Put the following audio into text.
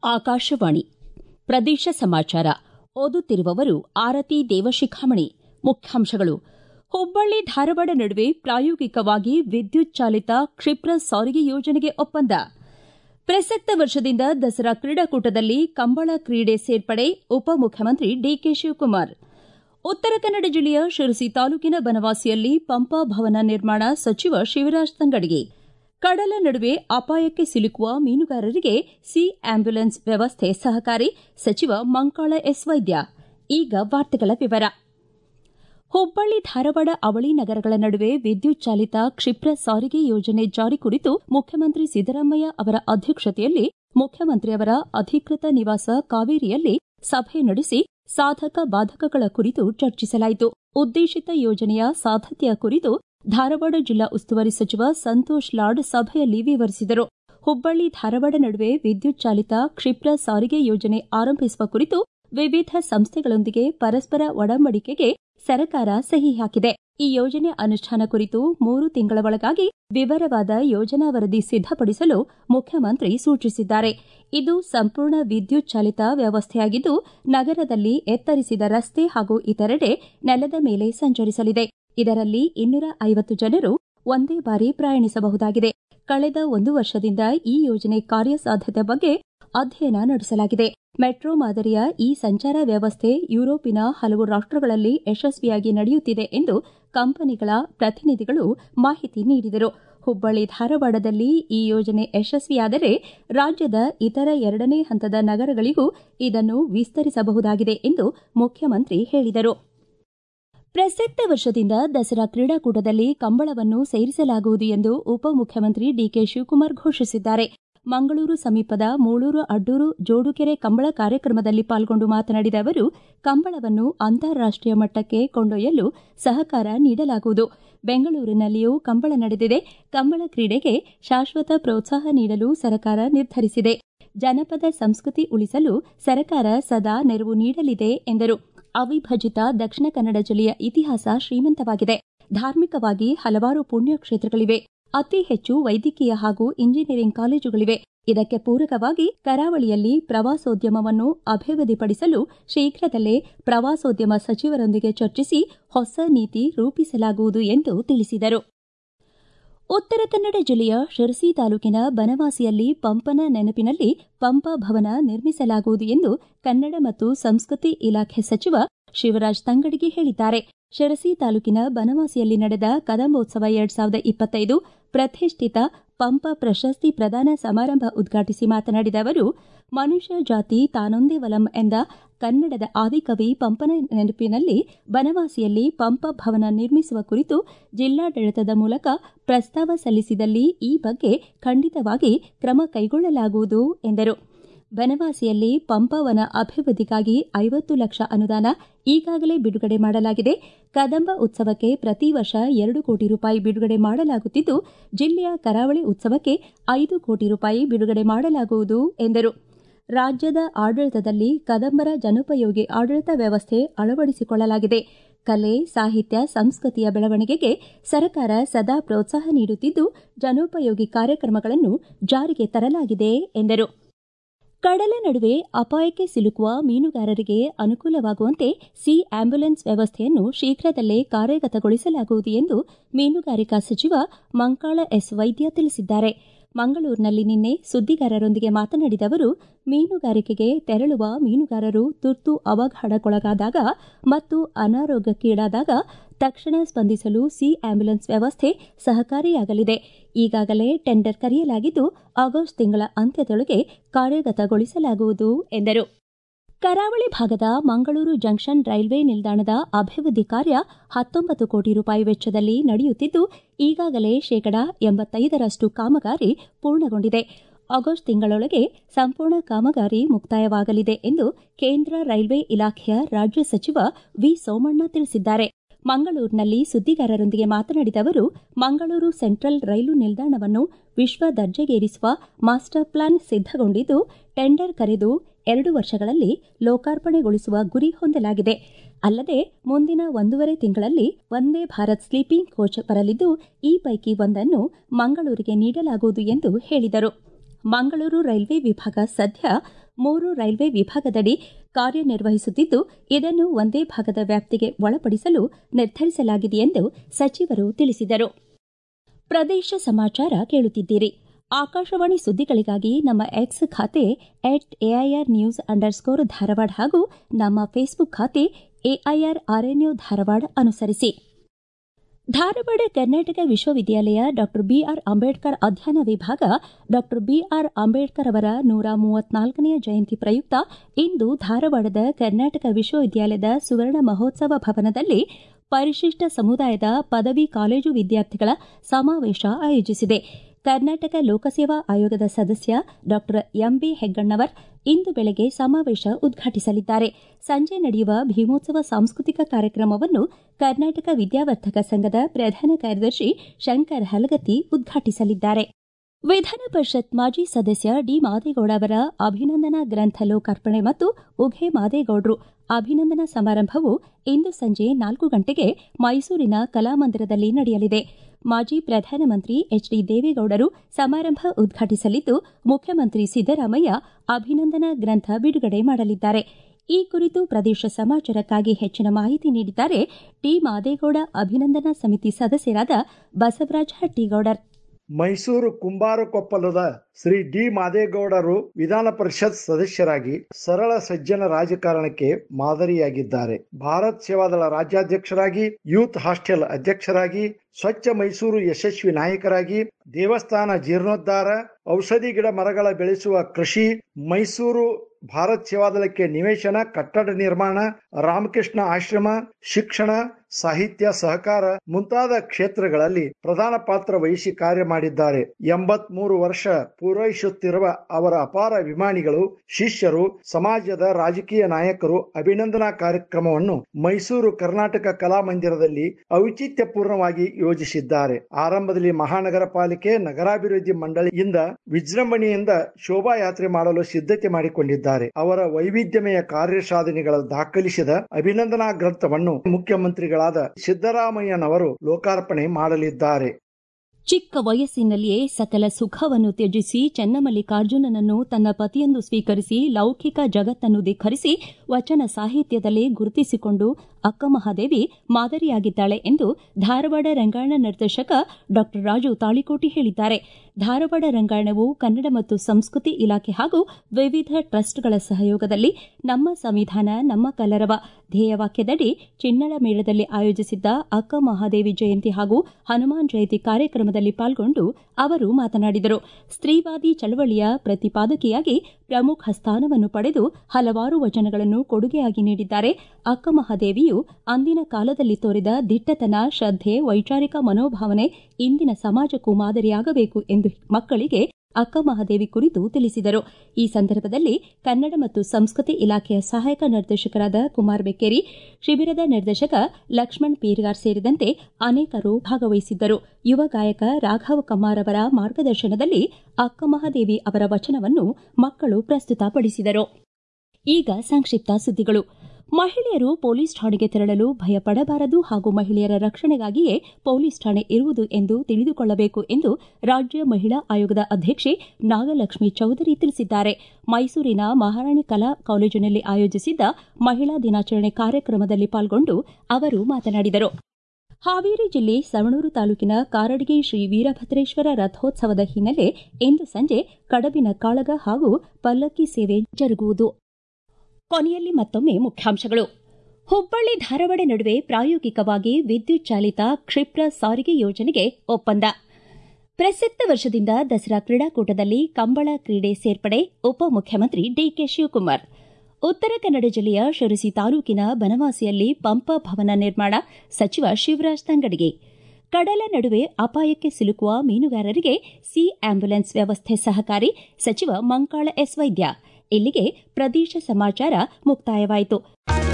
ಆಕಾಶವಾಣಿ ಪ್ರದೇಶ ಸಮಾಚಾರ ಓದುತ್ತಿರುವವರು ಆರತಿ ದೇವಶಿಖಾಮಣಿ ಮುಖ್ಯಾಂಶಗಳು ಹುಬ್ಬಳ್ಳಿ ಧಾರವಾಡ ನಡುವೆ ಪ್ರಾಯೋಗಿಕವಾಗಿ ವಿದ್ಯುತ್ ಚಾಲಿತ ಕ್ಷಿಪ್ರ ಸಾರಿಗೆ ಯೋಜನೆಗೆ ಒಪ್ಪಂದ ಪ್ರಸಕ್ತ ವರ್ಷದಿಂದ ದಸರಾ ಕ್ರೀಡಾಕೂಟದಲ್ಲಿ ಕಂಬಳ ಕ್ರೀಡೆ ಸೇರ್ಪಡೆ ಉಪಮುಖ್ಯಮಂತ್ರಿ ಡಿಕೆ ಶಿವಕುಮಾರ್ ಉತ್ತರ ಕನ್ನಡ ಜಿಲ್ಲೆಯ ಶಿರಸಿ ತಾಲೂಕಿನ ಬನವಾಸಿಯಲ್ಲಿ ಪಂಪಾ ಭವನ ನಿರ್ಮಾಣ ಸಚಿವ ಶಿವರಾಜ್ ತಂಗಡಗಿ ಕಡಲ ನಡುವೆ ಅಪಾಯಕ್ಕೆ ಸಿಲುಕುವ ಮೀನುಗಾರರಿಗೆ ಸಿ ಆಂಬ್ಯುಲೆನ್ಸ್ ವ್ಯವಸ್ಥೆ ಸಹಕಾರಿ ಸಚಿವ ಮಂಕಾಳ ಎಸ್ ವೈದ್ಯ ಈಗ ವಾರ್ತೆಗಳ ವಿವರ ಹುಬ್ಬಳ್ಳಿ ಧಾರವಾಡ ಅವಳಿ ನಗರಗಳ ನಡುವೆ ವಿದ್ಯುತ್ ಚಾಲಿತ ಕ್ಷಿಪ್ರ ಸಾರಿಗೆ ಯೋಜನೆ ಜಾರಿ ಕುರಿತು ಮುಖ್ಯಮಂತ್ರಿ ಸಿದ್ದರಾಮಯ್ಯ ಅವರ ಅಧ್ಯಕ್ಷತೆಯಲ್ಲಿ ಮುಖ್ಯಮಂತ್ರಿಯವರ ಅಧಿಕೃತ ನಿವಾಸ ಕಾವೇರಿಯಲ್ಲಿ ಸಭೆ ನಡೆಸಿ ಸಾಧಕ ಬಾಧಕಗಳ ಕುರಿತು ಚರ್ಚಿಸಲಾಯಿತು ಉದ್ದೇಶಿತ ಯೋಜನೆಯ ಸಾಧ್ಯತೆಯ ಕುರಿತು ಧಾರವಾಡ ಜಿಲ್ಲಾ ಉಸ್ತುವಾರಿ ಸಚಿವ ಸಂತೋಷ್ ಲಾಡ್ ಸಭೆಯಲ್ಲಿ ವಿವರಿಸಿದರು ಹುಬ್ಬಳ್ಳಿ ಧಾರವಾಡ ನಡುವೆ ವಿದ್ಯುತ್ ಚಾಲಿತ ಕ್ಷಿಪ್ರ ಸಾರಿಗೆ ಯೋಜನೆ ಆರಂಭಿಸುವ ಕುರಿತು ವಿವಿಧ ಸಂಸ್ಥೆಗಳೊಂದಿಗೆ ಪರಸ್ಪರ ಒಡಂಬಡಿಕೆಗೆ ಸರ್ಕಾರ ಸಹಿ ಹಾಕಿದೆ ಈ ಯೋಜನೆ ಅನುಷ್ಠಾನ ಕುರಿತು ಮೂರು ತಿಂಗಳ ಒಳಗಾಗಿ ವಿವರವಾದ ಯೋಜನಾ ವರದಿ ಸಿದ್ದಪಡಿಸಲು ಮುಖ್ಯಮಂತ್ರಿ ಸೂಚಿಸಿದ್ದಾರೆ ಇದು ಸಂಪೂರ್ಣ ವಿದ್ಯುತ್ ಚಾಲಿತ ವ್ಯವಸ್ಥೆಯಾಗಿದ್ದು ನಗರದಲ್ಲಿ ಎತ್ತರಿಸಿದ ರಸ್ತೆ ಹಾಗೂ ಇತರೆಡೆ ನೆಲದ ಮೇಲೆ ಸಂಚರಿಸಲಿದೆ ಇದರಲ್ಲಿ ಇನ್ನೂರ ಐವತ್ತು ಜನರು ಒಂದೇ ಬಾರಿ ಪ್ರಯಾಣಿಸಬಹುದಾಗಿದೆ ಕಳೆದ ಒಂದು ವರ್ಷದಿಂದ ಈ ಯೋಜನೆ ಕಾರ್ಯಸಾಧ್ಯತೆ ಬಗ್ಗೆ ಅಧ್ಯಯನ ನಡೆಸಲಾಗಿದೆ ಮೆಟ್ರೋ ಮಾದರಿಯ ಈ ಸಂಚಾರ ವ್ಯವಸ್ಥೆ ಯುರೋಪಿನ ಹಲವು ರಾಷ್ಟಗಳಲ್ಲಿ ಯಶಸ್ವಿಯಾಗಿ ನಡೆಯುತ್ತಿದೆ ಎಂದು ಕಂಪನಿಗಳ ಪ್ರತಿನಿಧಿಗಳು ಮಾಹಿತಿ ನೀಡಿದರು ಹುಬ್ಬಳ್ಳಿ ಧಾರವಾಡದಲ್ಲಿ ಈ ಯೋಜನೆ ಯಶಸ್ವಿಯಾದರೆ ರಾಜ್ಯದ ಇತರ ಎರಡನೇ ಹಂತದ ನಗರಗಳಿಗೂ ಇದನ್ನು ವಿಸ್ತರಿಸಬಹುದಾಗಿದೆ ಎಂದು ಮುಖ್ಯಮಂತ್ರಿ ಹೇಳಿದರು ಪ್ರಸಕ್ತ ವರ್ಷದಿಂದ ದಸರಾ ಕ್ರೀಡಾಕೂಟದಲ್ಲಿ ಕಂಬಳವನ್ನು ಸೇರಿಸಲಾಗುವುದು ಎಂದು ಉಪಮುಖ್ಯಮಂತ್ರಿ ಡಿಕೆ ಶಿವಕುಮಾರ್ ಘೋಷಿಸಿದ್ದಾರೆ ಮಂಗಳೂರು ಸಮೀಪದ ಮೂಳೂರು ಅಡ್ಡೂರು ಜೋಡುಕೆರೆ ಕಂಬಳ ಕಾರ್ಯಕ್ರಮದಲ್ಲಿ ಪಾಲ್ಗೊಂಡು ಮಾತನಾಡಿದ ಅವರು ಕಂಬಳವನ್ನು ಅಂತಾರಾಷ್ಟೀಯ ಮಟ್ಟಕ್ಕೆ ಕೊಂಡೊಯ್ಯಲು ಸಹಕಾರ ನೀಡಲಾಗುವುದು ಬೆಂಗಳೂರಿನಲ್ಲಿಯೂ ಕಂಬಳ ನಡೆದಿದೆ ಕಂಬಳ ಕ್ರೀಡೆಗೆ ಶಾಶ್ವತ ಪ್ರೋತ್ಸಾಹ ನೀಡಲು ಸರ್ಕಾರ ನಿರ್ಧರಿಸಿದೆ ಜನಪದ ಸಂಸ್ಕೃತಿ ಉಳಿಸಲು ಸರ್ಕಾರ ಸದಾ ನೆರವು ನೀಡಲಿದೆ ಎಂದರು ಅವಿಭಜಿತ ದಕ್ಷಿಣ ಕನ್ನಡ ಜಿಲ್ಲೆಯ ಇತಿಹಾಸ ಶ್ರೀಮಂತವಾಗಿದೆ ಧಾರ್ಮಿಕವಾಗಿ ಹಲವಾರು ಪುಣ್ಯಕ್ಷೇತ್ರಗಳಿವೆ ಅತಿ ಹೆಚ್ಚು ವೈದ್ಯಕೀಯ ಹಾಗೂ ಇಂಜಿನಿಯರಿಂಗ್ ಕಾಲೇಜುಗಳಿವೆ ಇದಕ್ಕೆ ಪೂರಕವಾಗಿ ಕರಾವಳಿಯಲ್ಲಿ ಪ್ರವಾಸೋದ್ಯಮವನ್ನು ಅಭಿವೃದ್ಧಿಪಡಿಸಲು ಶೀಘ್ರದಲ್ಲೇ ಪ್ರವಾಸೋದ್ಯಮ ಸಚಿವರೊಂದಿಗೆ ಚರ್ಚಿಸಿ ಹೊಸ ನೀತಿ ರೂಪಿಸಲಾಗುವುದು ಎಂದು ತಿಳಿಸಿದರು ಉತ್ತರ ಕನ್ನಡ ಜಿಲ್ಲೆಯ ಶಿರಸಿ ತಾಲೂಕಿನ ಬನವಾಸಿಯಲ್ಲಿ ಪಂಪನ ನೆನಪಿನಲ್ಲಿ ಪಂಪ ಭವನ ನಿರ್ಮಿಸಲಾಗುವುದು ಎಂದು ಕನ್ನಡ ಮತ್ತು ಸಂಸ್ಕೃತಿ ಇಲಾಖೆ ಸಚಿವ ಶಿವರಾಜ್ ತಂಗಡಗಿ ಹೇಳಿದ್ದಾರೆ ಶಿರಸಿ ತಾಲೂಕಿನ ಬನವಾಸಿಯಲ್ಲಿ ನಡೆದ ಕದಂಬೋತ್ಸವ ಎರಡ್ ಸಾವಿರದ ಇಪ್ಪತ್ತೈದು ಪ್ರತಿಷ್ಠಿತ ಪಂಪ ಪ್ರಶಸ್ತಿ ಪ್ರದಾನ ಸಮಾರಂಭ ಉದ್ಘಾಟಿಸಿ ಮಾತನಾಡಿದ ಅವರು ಮನುಷ್ಯ ಜಾತಿ ತಾನೊಂದೇ ವಲಂ ಎಂದ ಕನ್ನಡದ ಆದಿಕವಿ ಪಂಪನ ನೆನಪಿನಲ್ಲಿ ಬನವಾಸಿಯಲ್ಲಿ ಪಂಪ ಭವನ ನಿರ್ಮಿಸುವ ಕುರಿತು ಜಿಲ್ಲಾಡಳಿತದ ಮೂಲಕ ಪ್ರಸ್ತಾವ ಸಲ್ಲಿಸಿದಲ್ಲಿ ಈ ಬಗ್ಗೆ ಖಂಡಿತವಾಗಿ ಕ್ರಮ ಕೈಗೊಳ್ಳಲಾಗುವುದು ಎಂದರು ಬನವಾಸಿಯಲ್ಲಿ ಪಂಪವನ ಅಭಿವೃದ್ಧಿಗಾಗಿ ಐವತ್ತು ಲಕ್ಷ ಅನುದಾನ ಈಗಾಗಲೇ ಬಿಡುಗಡೆ ಮಾಡಲಾಗಿದೆ ಕದಂಬ ಉತ್ಸವಕ್ಕೆ ಪ್ರತಿ ವರ್ಷ ಎರಡು ಕೋಟಿ ರೂಪಾಯಿ ಬಿಡುಗಡೆ ಮಾಡಲಾಗುತ್ತಿದ್ದು ಜಿಲ್ಲೆಯ ಕರಾವಳಿ ಉತ್ಸವಕ್ಕೆ ಐದು ಕೋಟಿ ರೂಪಾಯಿ ಬಿಡುಗಡೆ ಮಾಡಲಾಗುವುದು ಎಂದರು ರಾಜ್ಯದ ಆಡಳಿತದಲ್ಲಿ ಕದಂಬರ ಜನೋಪಯೋಗಿ ಆಡಳಿತ ವ್ಯವಸ್ಥೆ ಅಳವಡಿಸಿಕೊಳ್ಳಲಾಗಿದೆ ಕಲೆ ಸಾಹಿತ್ಯ ಸಂಸ್ಕೃತಿಯ ಬೆಳವಣಿಗೆಗೆ ಸರ್ಕಾರ ಸದಾ ಪ್ರೋತ್ಸಾಹ ನೀಡುತ್ತಿದ್ದು ಜನೋಪಯೋಗಿ ಕಾರ್ಯಕ್ರಮಗಳನ್ನು ಜಾರಿಗೆ ತರಲಾಗಿದೆ ಎಂದರು ಕಡಲ ನಡುವೆ ಅಪಾಯಕ್ಕೆ ಸಿಲುಕುವ ಮೀನುಗಾರರಿಗೆ ಅನುಕೂಲವಾಗುವಂತೆ ಸಿ ಆಂಬ್ಯುಲೆನ್ಸ್ ವ್ಯವಸ್ಥೆಯನ್ನು ಶೀಘ್ರದಲ್ಲೇ ಕಾರ್ಯಗತಗೊಳಿಸಲಾಗುವುದು ಎಂದು ಮೀನುಗಾರಿಕಾ ಸಚಿವ ಮಂಕಾಳ ಎಸ್ ವೈದ್ಯ ತಿಳಿಸಿದ್ದಾರೆ ಮಂಗಳೂರಿನಲ್ಲಿ ನಿನ್ನೆ ಸುದ್ದಿಗಾರರೊಂದಿಗೆ ಮಾತನಾಡಿದ ಅವರು ಮೀನುಗಾರಿಕೆಗೆ ತೆರಳುವ ಮೀನುಗಾರರು ತುರ್ತು ಅವಘಡಕ್ಕೊಳಗಾದಾಗ ಮತ್ತು ಅನಾರೋಗ್ಯಕ್ಕೀಡಾದಾಗ ತಕ್ಷಣ ಸ್ಪಂದಿಸಲು ಸಿ ಆಂಬ್ಯುಲೆನ್ಸ್ ವ್ಯವಸ್ಥೆ ಸಹಕಾರಿಯಾಗಲಿದೆ ಈಗಾಗಲೇ ಟೆಂಡರ್ ಕರೆಯಲಾಗಿದ್ದು ಆಗಸ್ಟ್ ತಿಂಗಳ ಅಂತ್ಯದೊಳಗೆ ಕಾರ್ಯಗತಗೊಳಿಸಲಾಗುವುದು ಎಂದರು ಕರಾವಳಿ ಭಾಗದ ಮಂಗಳೂರು ಜಂಕ್ಷನ್ ರೈಲ್ವೆ ನಿಲ್ದಾಣದ ಅಭಿವೃದ್ಧಿ ಕಾರ್ಯ ಹತ್ತೊಂಬತ್ತು ಕೋಟಿ ರೂಪಾಯಿ ವೆಚ್ಚದಲ್ಲಿ ನಡೆಯುತ್ತಿದ್ದು ಈಗಾಗಲೇ ಶೇಕಡಾ ಎಂಬತ್ತೈದರಷ್ಟು ಕಾಮಗಾರಿ ಪೂರ್ಣಗೊಂಡಿದೆ ಆಗಸ್ಟ್ ತಿಂಗಳೊಳಗೆ ಸಂಪೂರ್ಣ ಕಾಮಗಾರಿ ಮುಕ್ತಾಯವಾಗಲಿದೆ ಎಂದು ಕೇಂದ್ರ ರೈಲ್ವೆ ಇಲಾಖೆಯ ರಾಜ್ಯ ಸಚಿವ ವಿ ಸೋಮಣ್ಣ ತಿಳಿಸಿದ್ದಾರೆ ಮಂಗಳೂರಿನಲ್ಲಿ ಸುದ್ದಿಗಾರರೊಂದಿಗೆ ಮಾತನಾಡಿದ ಅವರು ಮಂಗಳೂರು ಸೆಂಟ್ರಲ್ ರೈಲು ನಿಲ್ದಾಣವನ್ನು ವಿಶ್ವ ದರ್ಜೆಗೇರಿಸುವ ಮಾಸ್ಟರ್ ಪ್ಲಾನ್ ಸಿದ್ದಗೊಂಡಿದ್ದು ಟೆಂಡರ್ ಕರೆದು ಎರಡು ವರ್ಷಗಳಲ್ಲಿ ಲೋಕಾರ್ಪಣೆಗೊಳಿಸುವ ಗುರಿ ಹೊಂದಲಾಗಿದೆ ಅಲ್ಲದೆ ಮುಂದಿನ ಒಂದೂವರೆ ತಿಂಗಳಲ್ಲಿ ವಂದೇ ಭಾರತ್ ಸ್ಲೀಪಿಂಗ್ ಕೋಚ್ ಬರಲಿದ್ದು ಈ ಪೈಕಿ ಒಂದನ್ನು ಮಂಗಳೂರಿಗೆ ನೀಡಲಾಗುವುದು ಎಂದು ಹೇಳಿದರು ಮಂಗಳೂರು ರೈಲ್ವೆ ವಿಭಾಗ ಸದ್ಯ ಮೂರು ರೈಲ್ವೆ ವಿಭಾಗದಡಿ ಕಾರ್ಯನಿರ್ವಹಿಸುತ್ತಿದ್ದು ಇದನ್ನು ಒಂದೇ ಭಾಗದ ವ್ಯಾಪ್ತಿಗೆ ಒಳಪಡಿಸಲು ನಿರ್ಧರಿಸಲಾಗಿದೆ ಎಂದು ಸಚಿವರು ತಿಳಿಸಿದರು ಪ್ರದೇಶ ಸಮಾಚಾರ ಕೇಳುತ್ತಿದ್ದೀರಿ ಆಕಾಶವಾಣಿ ಸುದ್ದಿಗಳಿಗಾಗಿ ನಮ್ಮ ಎಕ್ಸ್ ಖಾತೆ at AIR news under score Dharwad ಹಾಗೂ ನಮ್ಮ ಫೇಸ್ಬುಕ್ ಖಾತೆ ಎಐಆರ್ ಆರ್ಎನ್ಯು ಧಾರವಾಡ ಅನುಸರಿಸಿ ಧಾರವಾಡ ಕರ್ನಾಟಕ ವಿಶ್ವವಿದ್ಯಾಲಯ ಡಾ ಬಿಆರ್ ಅಂಬೇಡ್ಕರ್ ಅಧ್ಯಯನ ವಿಭಾಗ ಡಾ ಬಿಆರ್ ಅಂಬೇಡ್ಕರ್ ಅವರ ನೂರ ಮೂವತ್ನಾಲ್ಕನೆಯ ಜಯಂತಿ ಪ್ರಯುಕ್ತ ಇಂದು ಧಾರವಾಡದ ಕರ್ನಾಟಕ ವಿಶ್ವವಿದ್ಯಾಲಯದ ಸುವರ್ಣ ಮಹೋತ್ಸವ ಭವನದಲ್ಲಿ ಪರಿಶಿಷ್ಟ ಸಮುದಾಯದ ಪದವಿ ಕಾಲೇಜು ವಿದ್ಯಾರ್ಥಿಗಳ ಸಮಾವೇಶ ಆಯೋಜಿಸಿದೆ ಕರ್ನಾಟಕ ಲೋಕಸೇವಾ ಆಯೋಗದ ಸದಸ್ಯ ಡಾ ಎಂಬಿ ಹೆಗ್ಗಣ್ಣವರ್ ಇಂದು ಬೆಳಗ್ಗೆ ಸಮಾವೇಶ ಉದ್ಘಾಟಿಸಲಿದ್ದಾರೆ ಸಂಜೆ ನಡೆಯುವ ಭೀಮೋತ್ಸವ ಸಾಂಸ್ಕೃತಿಕ ಕಾರ್ಯಕ್ರಮವನ್ನು ಕರ್ನಾಟಕ ವಿದ್ಯಾವರ್ಧಕ ಸಂಘದ ಪ್ರಧಾನ ಕಾರ್ಯದರ್ಶಿ ಶಂಕರ್ ಹಲಗತ್ತಿ ಉದ್ಘಾಟಿಸಲಿದ್ದಾರೆ ವಿಧಾನ ಪರಿಷತ್ ಮಾಜಿ ಸದಸ್ಯ ಡಿ ಮಾದೇಗೌಡ ಅವರ ಅಭಿನಂದನಾ ಗ್ರಂಥ ಲೋಕಾರ್ಪಣೆ ಮತ್ತು ಉಘೆ ಮಾದೇಗೌಡರು ಅಭಿನಂದನಾ ಸಮಾರಂಭವು ಇಂದು ಸಂಜೆ ನಾಲ್ಕು ಗಂಟೆಗೆ ಮೈಸೂರಿನ ಕಲಾಮಂದಿರದಲ್ಲಿ ನಡೆಯಲಿದೆ ಮಾಜಿ ಪ್ರಧಾನಮಂತ್ರಿ ಎಚ್ ಡಿ ದೇವೇಗೌಡರು ಸಮಾರಂಭ ಉದ್ಘಾಟಿಸಲಿದ್ದು ಮುಖ್ಯಮಂತ್ರಿ ಸಿದ್ದರಾಮಯ್ಯ ಅಭಿನಂದನಾ ಗ್ರಂಥ ಬಿಡುಗಡೆ ಮಾಡಲಿದ್ದಾರೆ ಈ ಕುರಿತು ಪ್ರದೇಶ ಸಮಾಚಾರಕ್ಕಾಗಿ ಹೆಚ್ಚಿನ ಮಾಹಿತಿ ನೀಡಿದ್ದಾರೆ ಟಿ ಮಾದೇಗೌಡ ಅಭಿನಂದನಾ ಸಮಿತಿ ಸದಸ್ಯರಾದ ಬಸವರಾಜ ಹಟ್ಟಿಗೌಡರ್ ಮೈಸೂರು ಕುಂಬಾರಕೊಪ್ಪಲದ ಶ್ರೀ ಡಿ ಮಾದೇಗೌಡರು ವಿಧಾನ ಪರಿಷತ್ ಸದಸ್ಯರಾಗಿ ಸರಳ ಸಜ್ಜನ ರಾಜಕಾರಣಕ್ಕೆ ಮಾದರಿಯಾಗಿದ್ದಾರೆ ಭಾರತ್ ಸೇವಾದಳ ರಾಜ್ಯಾಧ್ಯಕ್ಷರಾಗಿ ಯೂತ್ ಹಾಸ್ಟೆಲ್ ಅಧ್ಯಕ್ಷರಾಗಿ ಸ್ವಚ್ಛ ಮೈಸೂರು ಯಶಸ್ವಿ ನಾಯಕರಾಗಿ ದೇವಸ್ಥಾನ ಜೀರ್ಣೋದ್ಧಾರ ಔಷಧಿ ಗಿಡ ಮರಗಳ ಬೆಳೆಸುವ ಕೃಷಿ ಮೈಸೂರು ಭಾರತ್ ಸೇವಾದಳಕ್ಕೆ ನಿವೇಶನ ಕಟ್ಟಡ ನಿರ್ಮಾಣ ರಾಮಕೃಷ್ಣ ಆಶ್ರಮ ಶಿಕ್ಷಣ ಸಾಹಿತ್ಯ ಸಹಕಾರ ಮುಂತಾದ ಕ್ಷೇತ್ರಗಳಲ್ಲಿ ಪ್ರಧಾನ ಪಾತ್ರ ವಹಿಸಿ ಕಾರ್ಯ ಮಾಡಿದ್ದಾರೆ ಎಂಬತ್ ಮೂರು ವರ್ಷ ಪೂರೈಸುತ್ತಿರುವ ಅವರ ಅಪಾರ ಅಭಿಮಾನಿಗಳು ಶಿಷ್ಯರು ಸಮಾಜದ ರಾಜಕೀಯ ನಾಯಕರು ಅಭಿನಂದನಾ ಕಾರ್ಯಕ್ರಮವನ್ನು ಮೈಸೂರು ಕರ್ನಾಟಕ ಕಲಾಮಂದಿರದಲ್ಲಿ ಔಚಿತ್ಯಪೂರ್ಣವಾಗಿ ಯೋಜಿಸಿದ್ದಾರೆ ಆರಂಭದಲ್ಲಿ ಮಹಾನಗರ ಪಾಲಿಕೆ ನಗರಾಭಿವೃದ್ಧಿ ಮಂಡಳಿಯಿಂದ ವಿಜೃಂಭಣೆಯಿಂದ ಶೋಭಾಯಾತ್ರೆ ಮಾಡಲು ಸಿದ್ಧತೆ ಮಾಡಿಕೊಂಡಿದ್ದಾರೆ ಅವರ ವೈವಿಧ್ಯಮಯ ಕಾರ್ಯ ಸಾಧನೆಗಳ ದಾಖಲಿಸಿದ ಅಭಿನಂದನಾ ಗ್ರಂಥವನ್ನು ಮುಖ್ಯಮಂತ್ರಿಗಳಾದ ಸಿದ್ದರಾಮಯ್ಯನವರು ಲೋಕಾರ್ಪಣೆ ಮಾಡಲಿದ್ದಾರೆ ಚಿಕ್ಕ ವಯಸ್ಸಿನಲ್ಲಿಯೇ ಸಕಲ ಸುಖವನ್ನು ತ್ಯಜಿಸಿ ಚೆನ್ನಮಲ್ಲಿಕಾರ್ಜುನನನ್ನು ತನ್ನ ಪತಿಯೆಂದು ಸ್ವೀಕರಿಸಿ ಲೌಕಿಕ ಜಗತ್ತನ್ನು ಧಿಕ್ಕರಿಸಿ ವಚನ ಸಾಹಿತ್ಯದಲ್ಲಿ ಗುರುತಿಸಿಕೊಂಡು ಅಕ್ಕಮಹಾದೇವಿ ಮಾದರಿಯಾಗಿದ್ದಾಳೆ ಎಂದು ಧಾರವಾಡ ರಂಗಾಯಣ ನಿರ್ದೇಶಕ ಡಾ ರಾಜು ತಾಳಿಕೋಟಿ ಹೇಳಿದ್ದಾರೆ ಧಾರವಾಡ ರಂಗಾಯಣವು ಕನ್ನಡ ಮತ್ತು ಸಂಸ್ಕೃತಿ ಇಲಾಖೆ ಹಾಗೂ ವಿವಿಧ ಟ್ರಸ್ಟ್ಗಳ ಸಹಯೋಗದಲ್ಲಿ ನಮ್ಮ ಸಂವಿಧಾನ ನಮ್ಮ ಕಲರವ ಧ್ಯೇಯವಾಕ್ಯದಡಿ ಚಿನ್ನಳ ಮೇಳದಲ್ಲಿ ಆಯೋಜಿಸಿದ್ದ ಅಕ್ಕ ಮಹಾದೇವಿ ಜಯಂತಿ ಹಾಗೂ ಹನುಮಾನ್ ಜಯಂತಿ ಕಾರ್ಯಕ್ರಮದಲ್ಲಿ ಪಾಲ್ಗೊಂಡು ಅವರು ಮಾತನಾಡಿದರು ಸ್ತ್ರೀವಾದಿ ಚಳವಳಿಯ ಪ್ರತಿಪಾದಕಿಯಾಗಿ ಪ್ರಮುಖ ಸ್ಥಾನವನ್ನು ಪಡೆದು ಹಲವಾರು ವಚನಗಳನ್ನು ಕೊಡುಗೆಯಾಗಿ ನೀಡಿದ್ದಾರೆ ಅಕ್ಕ ಮಹಾದೇವಿಯು ಅಂದಿನ ಕಾಲದಲ್ಲಿ ತೋರಿದ ದಿಟ್ಟತನ ಶ್ರದ್ಧೆ ವೈಚಾರಿಕ ಮನೋಭಾವನೆ ಇಂದಿನ ಸಮಾಜಕ್ಕೂ ಮಾದರಿಯಾಗಬೇಕು ಎಂದು ಮಕ್ಕಳಿಗೆ ಅಕ್ಕ ಮಹಾದೇವಿ ಕುರಿತು ತಿಳಿಸಿದರು ಈ ಸಂದರ್ಭದಲ್ಲಿ ಕನ್ನಡ ಮತ್ತು ಸಂಸ್ಕೃತಿ ಇಲಾಖೆಯ ಸಹಾಯಕ ನಿರ್ದೇಶಕರಾದ ಕುಮಾರ್ ಬೆಕ್ಕೇರಿ ಶಿಬಿರದ ನಿರ್ದೇಶಕ ಲಕ್ಷ್ಮಣ್ ಪೀರ್ಗಾರ್ ಸೇರಿದಂತೆ ಅನೇಕರು ಭಾಗವಹಿಸಿದ್ದರು ಯುವ ಗಾಯಕ ರಾಘವ ಕಮ್ಮಾರ್ ಅವರ ಮಾರ್ಗದರ್ಶನದಲ್ಲಿ ಅಕ್ಕ ಮಹಾದೇವಿ ಅವರ ವಚನವನ್ನು ಮಕ್ಕಳು ಪ್ರಸ್ತುತಪಡಿಸಿದರು ಈಗ ಸಂಕ್ಷಿಪ್ತ ಸುದ್ದಿಗಳು ಮಹಿಳೆಯರು ಪೊಲೀಸ್ ಠಾಣೆಗೆ ತೆರಳಲು ಭಯಪಡಬಾರದು ಹಾಗೂ ಮಹಿಳೆಯರ ರಕ್ಷಣೆಗಾಗಿಯೇ ಪೊಲೀಸ್ ಠಾಣೆ ಇರುವುದು ಎಂದು ತಿಳಿದುಕೊಳ್ಳಬೇಕು ಎಂದು ರಾಜ್ಯ ಮಹಿಳಾ ಆಯೋಗದ ಅಧ್ಯಕ್ಷೆ ನಾಗಲಕ್ಷ್ಮಿ ಚೌಧರಿ ತಿಳಿಸಿದ್ದಾರೆ ಮೈಸೂರಿನ ಮಹಾರಾಣಿ ಕಲಾ ಕಾಲೇಜಿನಲ್ಲಿ ಆಯೋಜಿಸಿದ್ದ ಮಹಿಳಾ ದಿನಾಚರಣೆ ಕಾರ್ಯಕ್ರಮದಲ್ಲಿ ಪಾಲ್ಗೊಂಡು ಅವರು ಮಾತನಾಡಿದರು ಹಾವೇರಿ ಜಿಲ್ಲೆ ಸವಣೂರು ತಾಲೂಕಿನ ಕಾರಡಗಿ ಶ್ರೀ ವೀರಭದ್ರೇಶ್ವರ ರಥೋತ್ಸವದ ಹಿನ್ನೆಲೆ ಇಂದು ಸಂಜೆ ಕಡಬಿನ ಕಾಳಗ ಹಾಗೂ ಪಲ್ಲಕ್ಕಿ ಸೇವೆ ಜರುಗುವುದು ಕೊನೆಯಲ್ಲಿ ಮತ್ತೊಮ್ಮೆ ಮುಖ್ಯಾಂಶಗಳು ಹುಬ್ಬಳ್ಳಿ ಧಾರವಾಡ ನಡುವೆ ಪ್ರಾಯೋಗಿಕವಾಗಿ ವಿದ್ಯುತ್ ಚಾಲಿತ ಕ್ಷಿಪ್ರ ಸಾರಿಗೆ ಯೋಜನೆಗೆ ಒಪ್ಪಂದ ಪ್ರಸಕ್ತ ವರ್ಷದಿಂದ ದಸರಾ ಕ್ರೀಡಾಕೂಟದಲ್ಲಿ ಕಂಬಳ ಕ್ರೀಡೆ ಸೇರ್ಪಡೆ ಉಪಮುಖ್ಯಮಂತ್ರಿ ಡಿಕೆ ಶಿವಕುಮಾರ್ ಉತ್ತರ ಕನ್ನಡ ಜಿಲ್ಲೆಯ ಶಿರಸಿ ತಾಲೂಕಿನ ಬನವಾಸಿಯಲ್ಲಿ ಪಂಪ ಭವನ ನಿರ್ಮಾಣ ಸಚಿವ ಶಿವರಾಜ್ ತಂಗಡಿಗೆ ಕಡಲ ನಡುವೆ ಅಪಾಯಕ್ಕೆ ಸಿಲುಕುವ ಮೀನುಗಾರರಿಗೆ ಸಿ ಆಂಬ್ಯುಲೆನ್ಸ್ ವ್ಯವಸ್ಥೆ ಸಹಕಾರಿ ಸಚಿವ ಮಂಕಾಳ ಎಸ್ ವೈದ್ಯ ಇಲ್ಲಿಗೆ ಪ್ರದೇಶ ಸಮಾಚಾರ ಮುಕ್ತಾಯವಾಯಿತು